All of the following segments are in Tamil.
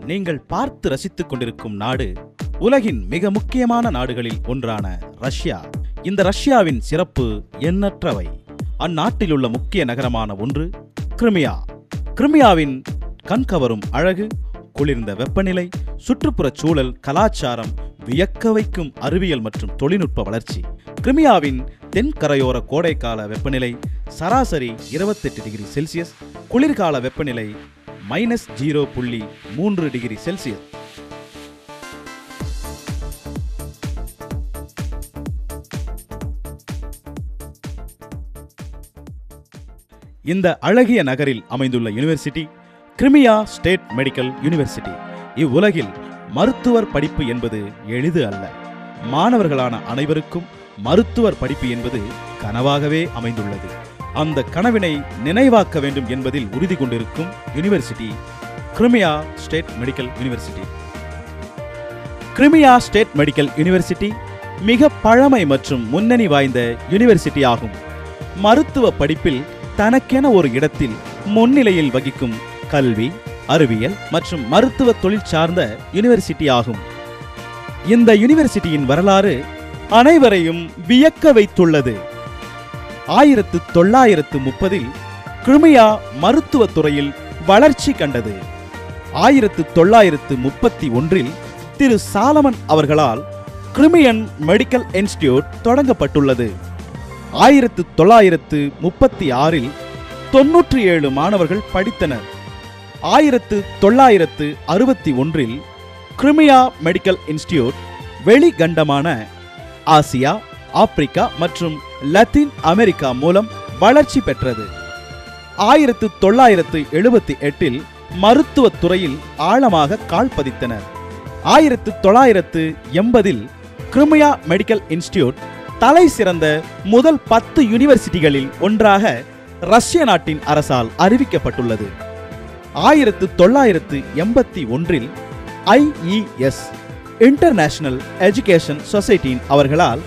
நீங்கள் பார்த்து ரசித்துக் கொண்டிருக்கும் நாடு உலகின் மிக முக்கியமான நாடுகளில் ஒன்றான ரஷ்யா இந்த ரஷ்யாவின் சிறப்பு எண்ணற்றவை அந்நாட்டில் உள்ள முக்கிய நகரமான ஒன்று கிரிமியா கிரிமியாவின் கண்கவரும் அழகு குளிர்ந்த வெப்பநிலை சுற்றுப்புறச் சூழல் கலாச்சாரம் வியக்க வைக்கும் அறிவியல் மற்றும் தொழில்நுட்ப வளர்ச்சி கிரிமியாவின் தென்கரையோர கோடைக்கால வெப்பநிலை சராசரி 28 டிகிரி செல்சியஸ் குளிர்கால வெப்பநிலை மைனஸ் ஜீரோ புள்ளி மூன்று டிகிரி செல்சியஸ் இந்த அழகிய நகரில் அமைந்துள்ள university Crimea state medical university இவ்வுலகில் மருத்துவர் படிப்பு என்பது எளிது அல்ல மாணவர்களான அனைவருக்கும் மருத்துவர் படிப்பு என்பது கனவாகவே அமைந்துள்ளது அந்த கனவினை நினைவாக்க வேண்டும் என்பதில் உறுதி கொண்டிருக்கும் university Crimea state medical university Crimea state medical university மிக பழமை மற்றும் முன்னணி வாய்ந்த யுனிவர்சிட்டி ஆகும் மருத்துவ படிப்பில் தனக்கென ஒரு இடத்தில் முன்னிலையில் வகிக்கும் கல்வி அறிவியல் மற்றும் மருத்துவ தொழில் சார்ந்த யுனிவர்சிட்டி ஆகும் இந்த யுனிவர்சிட்டியின் வரலாறு அனைவரையும் வியக்க வைத்துள்ளது ஆயிரத்து தொள்ளாயிரத்து முப்பதில் கிரிமியா மருத்துவத் துறையில் வளர்ச்சி கண்டது ஆயிரத்து தொள்ளாயிரத்து முப்பத்தி ஒன்றில் திரு சாலமன் அவர்களால் கிரிமியன் மெடிக்கல் இன்ஸ்டிடியூட் தொடங்கப்பட்டுள்ளது ஆயிரத்து தொள்ளாயிரத்து முப்பத்தி ஆறில் தொன்னூற்றி ஏழு மாணவர்கள் படித்தனர் ஆயிரத்து தொள்ளாயிரத்து அறுபத்தி ஒன்றில் கிரிமியா மெடிக்கல் இன்ஸ்டிடியூட் வெளிகண்டமான ஆசியா ஆப்பிரிக்கா மற்றும் லத்தீன் அமெரிக்கா மூலம் வளர்ச்சி பெற்றது ஆயிரத்து தொள்ளாயிரத்து எழுபத்தி எட்டில் மருத்துவத் துறையில் ஆழமாக கால் பதித்தனர் ஆயிரத்து தொள்ளாயிரத்து எண்பதில் கிரிமியா மெடிக்கல் இன்ஸ்டிடியூட் தலை சிறந்த முதல் பத்து யூனிவர்சிட்டிகளில் ஒன்றாக ரஷ்ய நாட்டின் அரசால் அறிவிக்கப்பட்டுள்ளது ஆயிரத்து தொள்ளாயிரத்து எண்பத்தி ஒன்றில் ஐஇஎஸ் இன்டர்நேஷனல் எஜுகேஷன் சொசைட்டியின் அவர்களால்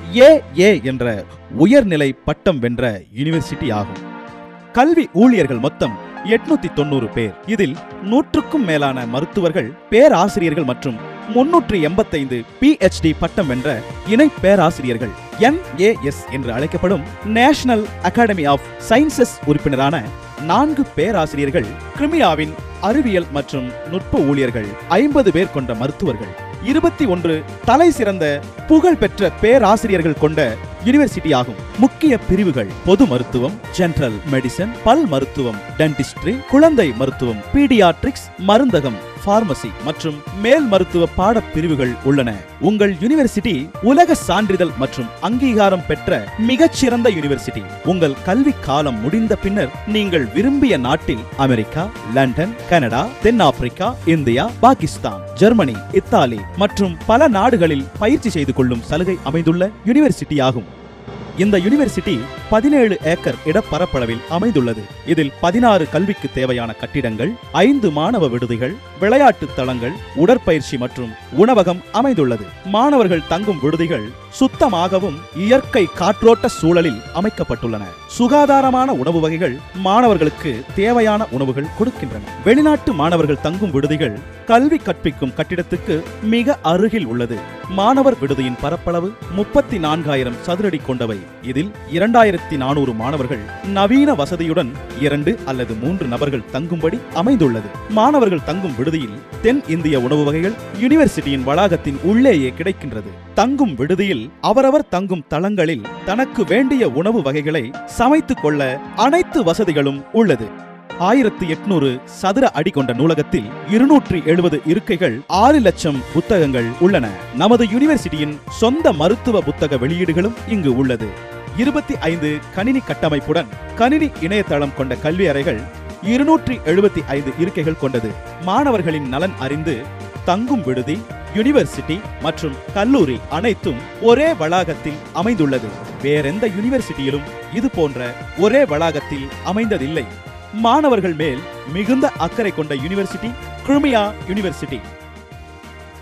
ஏஏ என்ற உயர்நிலை பட்டம் வென்ற யுனிவர்சிட்டி ஆகும் கல்வி ஊழியர்கள் மொத்தம் எட்நூத்தி தொண்ணூறு பேர் இதில் நூற்றுக்கும் மேலான மருத்துவர்கள் பேராசிரியர்கள் மற்றும் முன்னூற்று எண்பத்தைந்து பிஹெச்டி பட்டம் வென்ற இணை பேராசிரியர்கள் என்ஏஎஸ் என்று அழைக்கப்படும் நேஷனல் அகாடமி ஆஃப் சயின்சஸ் உறுப்பினரான நான்கு பேராசிரியர்கள் கிரிமியாவின் அறிவியல் மற்றும் நுட்ப ஊழியர்கள் ஐம்பது பேர் கொண்ட மருத்துவர்கள் இருபத்தி ஒன்று தலை சிறந்த புகழ் பெற்ற பேராசிரியர்கள் கொண்ட யுனிவர்சிட்டி ஆகும் முக்கிய பிரிவுகள் பொது மருத்துவம் ஜெனரல் மெடிசன் பல் மருத்துவம் டென்டிஸ்ட்ரி குழந்தை மருத்துவம் பீடியாட்ரிக்ஸ் மருந்தகம் பார்மசி மற்றும் மேல் மருத்துவ பாடப் பிரிவுகள் உள்ளன உங்கள் யுனிவர்சிட்டி உலக சான்றிதழ் மற்றும் அங்கீகாரம் பெற்ற மிகச்சிறந்த யுனிவர்சிட்டி உங்கள் கல்வி காலம் முடிந்த பின்னர் நீங்கள் விரும்பிய நாட்டில் அமெரிக்கா லண்டன் கனடா தென்னாப்பிரிக்கா இந்தியா பாகிஸ்தான் ஜெர்மனி இத்தாலி மற்றும் பல நாடுகளில் பயிற்சி செய்து கொள்ளும் சலுகை அமைந்துள்ள யுனிவர்சிட்டி ஆகும் இந்த யுனிவர்சிட்டி பதினேழு ஏக்கர் இடப்பரப்பளவில் அமைந்துள்ளது இதில் பதினாறு கல்விக்கு தேவையான கட்டிடங்கள் ஐந்து மாணவ விடுதிகள் விளையாட்டு தளங்கள் உடற்பயிற்சி மற்றும் உணவகம் அமைந்துள்ளது மாணவர்கள் தங்கும் விடுதிகள் சுத்தமாகவும் இயற்கை காற்றோட்ட சூழலில் அமைக்கப்பட்டுள்ளன சுகாதாரமான உணவு வகைகள் மாணவர்களுக்கு தேவையான உணவுகள் கொடுக்கின்றன வெளிநாட்டு மாணவர்கள் தங்கும் விடுதிகள் கல்வி கற்பிக்கும் கட்டிடத்துக்கு மிக அருகில் உள்ளது மாணவர் விடுதியின் பரப்பளவு முப்பத்தி நான்காயிரம் சதுரடி கொண்டவை இதில் இரண்டாயிரத்தி நானூறு மாணவர்கள் நவீன வசதியுடன் இரண்டு அல்லது மூன்று நபர்கள் தங்கும்படி அமைந்துள்ளது மாணவர்கள் தங்கும் விடுதியில் தென் இந்திய உணவு வகைகள் யுனிவர்சிட்டியின் வளாகத்தின் உள்ளேயே கிடைக்கின்றது தங்கும் விடுதியில் அவரவர் தங்கும் தளங்களில் தனக்கு வேண்டிய உணவு வகைகளை சமைத்துக் கொள்ள அனைத்து வசதிகளும் உள்ளது ஆயிரத்தி எட்நூறு சதுர அடி கொண்ட நூலகத்தில் இருநூற்றி எழுபது இருக்கைகள் ஆறு லட்சம் புத்தகங்கள் உள்ளன நமது யுனிவர்சிட்டியின் சொந்த மருத்துவ புத்தக வெளியீடுகளும் இங்கு உள்ளது இருபத்தி ஐந்து கணினி கட்டமைப்புடன் கணினி இணையதளம் கொண்ட கல்வி அறைகள் இருநூற்றி எழுபத்தி ஐந்து இருக்கைகள் கொண்டது மாணவர்களின் நலன் அறிந்து தங்கும் விடுதி யுனிவர்சிட்டி மற்றும் கல்லூரி அனைத்தும் ஒரே வளாகத்தில் அமைந்துள்ளது வேறெந்த யுனிவர்சிட்டியிலும் இது போன்ற ஒரே வளாகத்தில் அமைந்ததில்லை மாணவர்கள் மேல் மிகுந்த அக்கறை கொண்ட யுனிவர்சிட்டி கிரிமியா யுனிவர்சிட்டி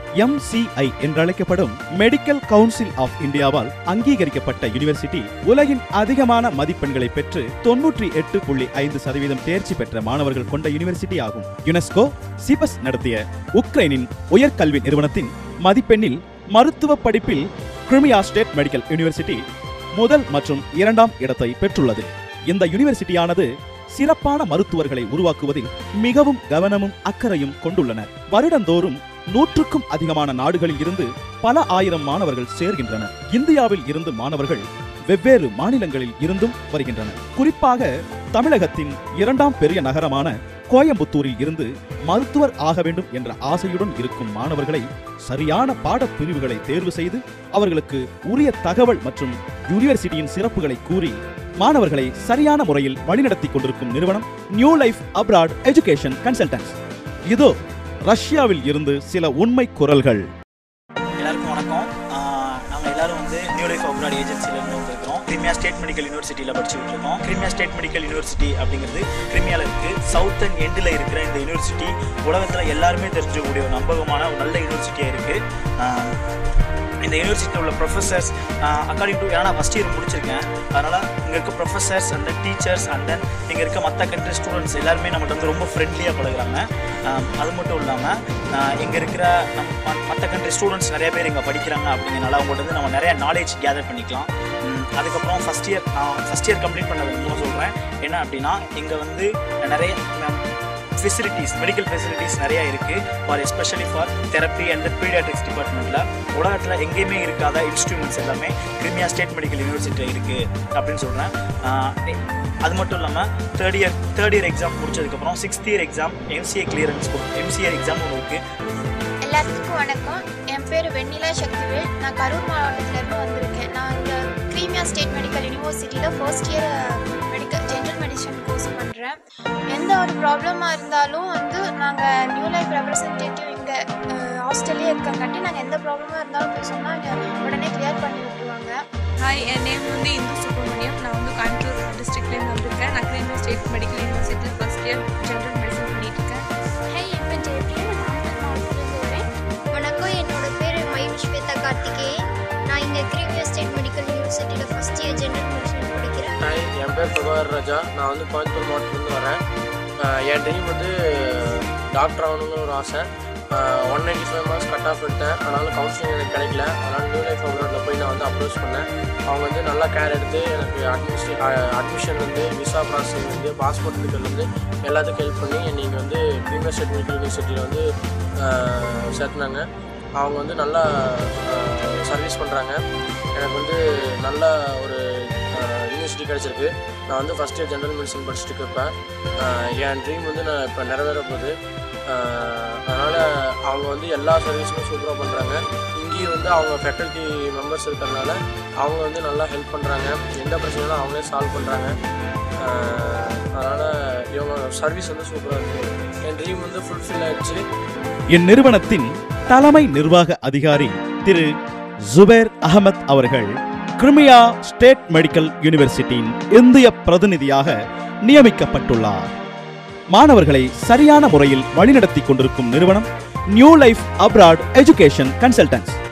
எம்சிஐ என்றழைக்கப்படும் மெடிக்கல் கவுன்சில் ஆஃப் இந்தியாவால் அங்கீகரிக்கப்பட்ட யூனிவர்சிட்டி உலகின் அதிகமான மதிப்பெண்களை பெற்று தொன்னூற்றி எட்டு புள்ளி ஐந்து சதவீதம் தேர்ச்சி பெற்ற மாணவர்கள் கொண்ட யூனிவர்சிட்டி ஆகும் யுனெஸ்கோ சிபஸ் நடத்திய உக்ரைனின் உயர்கல்வி நிறுவனத்தின் மதிப்பெண்ணில் மருத்துவ படிப்பில் கிரிமியா ஸ்டேட் மெடிக்கல் யூனிவர்சிட்டி முதல் மற்றும் இரண்டாம் இடத்தை பெற்றுள்ளது இந்த யூனிவர்சிட்டியானது சிறப்பான மருத்துவர்களை உருவாக்குவதில் மிகவும் கவனமும் அக்கறையும் கொண்டுள்ளனர் வருடந்தோறும் நூற்றுக்கும் அதிகமான நாடுகளில் இருந்து பல ஆயிரம் மாணவர்கள் சேர்கின்றனர் இந்தியாவில் இருந்து மாணவர்கள் வெவ்வேறு மாநிலங்களில் இருந்தும் வருகின்றனர் குறிப்பாக தமிழகத்தின் இரண்டாம் பெரிய நகரமான கோயம்புத்தூரில் இருந்து மருத்துவர் ஆக வேண்டும் என்ற ஆசையுடன் இருக்கும் மாணவர்களை சரியான பாடப் பிரிவுகளை தேர்வு செய்து அவர்களுக்கு உரிய தகவல் மற்றும் யூனிவர்சிட்டியின் சிறப்புகளை கூறி மாணவர்களை சரியான முறையில் வழிநடத்தி கொண்டிருக்கும் நிறுவனம் new life abroad education consultants இதோ ரஷ்யாவில் இருந்து சில உண்மை குரல்கள் எல்லாருக்கும் வணக்கம் நாங்கள் எல்லாரும் வந்து நியூ லைஃப் அப்ராட் ஏஜென்சிலேருந்து வந்திருக்கிறோம் கிரிமியா ஸ்டேட் மெடிக்கல் யூனிவர்சிட்டியில் படிச்சுட்டு இருக்கோம் கிரிமியா ஸ்டேட் மெடிக்கல் யூனிவர்சிட்டி அப்படிங்கிறது கிரிமியாவில் இருக்குது சவுத்தன் எண்டில் இருக்கிற இந்த யூனிவர்சிட்டி உலகத்தில் எல்லாருமே தெரிஞ்சக்கூடிய ஒரு நம்பகமான ஒரு நல்ல யூனிவர்சிட்டியாக இருக்குது இந்த யூனிவர்சிட்டியில் உள்ள ப்ரொஃபஸர்ஸ் அக்கார்டிங் டு ஏன்னா நான் ஃபஸ்ட் இயர் முடிச்சிருக்கேன் அதனால் இங்கே இருக்க professors and then teachers and then இங்கே இருக்க மற்ற கண்ட்ரி ஸ்டூடெண்ட்ஸ் எல்லாருமே நம்மகிட்ட வந்து ரொம்ப ஃப்ரெண்ட்லியாக பழகுறாங்க ஆஹ் அது மட்டும் இல்லாமல் இங்கே இருக்கிற நம்ம மற்ற கண்ட்ரி ஸ்டூடெண்ட்ஸ் நிறைய பேர் இங்கே படிக்கிறாங்க அப்படிங்கிறனால அவங்கள்ட்ட வந்து நம்ம நிறைய நாலேஜ் கேதர் பண்ணிக்கலாம் உம், அதுக்கப்புறம் ஃபஸ்ட் இயர் நான் ஃபஸ்ட் இயர் கம்ப்ளீட் பண்ணது மூலம் சொல்கிறேன் என்ன அப்படின்னா இங்கே வந்து நிறைய ஃபெசிலிட்டிஸ் மெடிக்கல் ஃபெசிலிட்டிஸ் நிறையா இருக்குது for especially for therapy and paediatrics டிபார்ட்மெண்ட்டில் உலகத்தில் எங்கேயுமே இருக்காத இன்ஸ்ட்ருமெண்ட்ஸ் எல்லாமே கிரிமியா ஸ்டேட் மெடிக்கல் யூனிவர்சிட்டியில் இருக்குது அப்படின்னு சொல்கிறேன் அது மட்டும் இல்லாமல் third year third year exam முடிச்சதுக்கப்புறம் sixth year exam MCA clearance MCA exam ஒன்று இருக்குது எல்லாத்துக்கும் வணக்கம் என் பேர் வெண்ணிலா சக்திவேல் நான் கரூர் மாவட்டத்திலேருந்து வந்திருக்கேன் நான் இங்கே க்ரீமியா ஸ்டேட் மெடிக்கல் யூனிவர்சிட்டியில் first year medical general medicine course பண்ணுறேன் எந்த ஒரு ப்ராப்ளமாக இருந்தாலும் வந்து நாங்கள் நியூ லைஃப் ரெப்ரசன்டேட்டிவ் இங்கே ஹாஸ்டல்லே இருக்கங்காட்டி நாங்கள் எந்த ப்ராப்ளமாக இருந்தாலும் போய் சொன்னால் இங்கே உடனே கிளியர் பண்ணி விட்டுருவாங்க ஹாய் என் நேம் வந்து இந்து சுப்ரமணியம் நான் வந்து கோயம்புத்தூர் டிஸ்ட்ரிக்ட்லேருந்து வந்திருக்கேன் நான் கிரீமியா ஸ்டேட் மெடிக்கல் யூனிவர்சிட்டியில் ஃபஸ்ட் இயர் ஜென்ரல் மெடிசன் பண்ணிட்டு இருக்கேன் ஹாய் என் பேர் ஜெயப்ரியா நான் நாமக்கல் மாவட்டத்துலேருந்து வரேன் வணக்கம் என்னோட பேர் மயூர் ஸ்வேதா கார்த்திகேயன் நான் இங்கே கிரீமியா ஸ்டேட் மெடிக்கல் யூனிவர்சிட்டியில் ஃபஸ்ட் இயர் ஜென்ரல் மெடிசன் படிக்கிறேன் ஹாய் என் பேர் பிரபாகர் ராஜா நான் வந்து கோயம்புத்தூர் மாவட்டத்துலேருந்து வரேன் ஆஹ் என் ட்ரீம் வந்து டாக்டர் ஆகணுங்கிற ஒரு ஆசை one ninety five marks cut off எடுத்தேன் அதனால் கவுன்சிலிங் எனக்கு கிடைக்கல அதனால் நியூ லைஃப் அப்ராடில் போய் நான் வந்து அப்ரோச் பண்ணேன் அவங்க வந்து நல்லா கேர் எடுத்து எனக்கு அட்மிஷன் அட்மிஷன்லேருந்து விசா ப்ராசஸிங்லேருந்து பாஸ்போர்ட் எடுக்கிறதுலேருந்து எல்லாத்துக்கும் ஹெல்ப் பண்ணி என்னை இங்கே வந்து ப்ரீமியர் ஸ்டேட் மெடிக்கல் யூனிவர்சிட்டியில் வந்து ஆஹ் சேர்த்துனாங்க அவங்க வந்து நல்லா சர்வீஸ் பண்ணுறாங்க எனக்கு வந்து நல்ல ஒரு யூனிவர்சிட்டி கிடச்சிருக்கு நான் வந்து ஃபஸ்ட் இயர் ஜென்ரல் மெடிசன் படிச்சுட்டு இருக்கப்பேன் என் ட்ரீம் வந்து நான் இப்போ நிறைவேற போகுது அதனால் அவங்க வந்து எல்லா சர்வீஸுமே சூப்பராக பண்ணுறாங்க இங்கேயும் வந்து அவங்க ஃபேக்கல்ட்டி மெம்பர்ஸ் இருக்கிறனால அவங்க வந்து நல்லா ஹெல்ப் பண்ணுறாங்க எந்த பிரச்சனையும் அவங்களே சால்வ் பண்ணுறாங்க அதனால் இவங்க சர்வீஸ் வந்து சூப்பராக இருக்குது என் ட்ரீம் வந்து ஃபுல்ஃபில் ஆயிடுச்சு இந்நிறுவனத்தின் தலைமை நிர்வாக அதிகாரி திரு ஜுபேர் அகமத் அவர்கள் கிரிமியா ஸ்டேட் மெடிக்கல் யூனிவர்சிட்டியின் இந்திய பிரதிநிதியாக நியமிக்கப்பட்டுள்ளார் மாணவர்களை சரியான முறையில் வழிநடத்தி கொண்டிருக்கும் நிறுவனம் new life abroad education consultants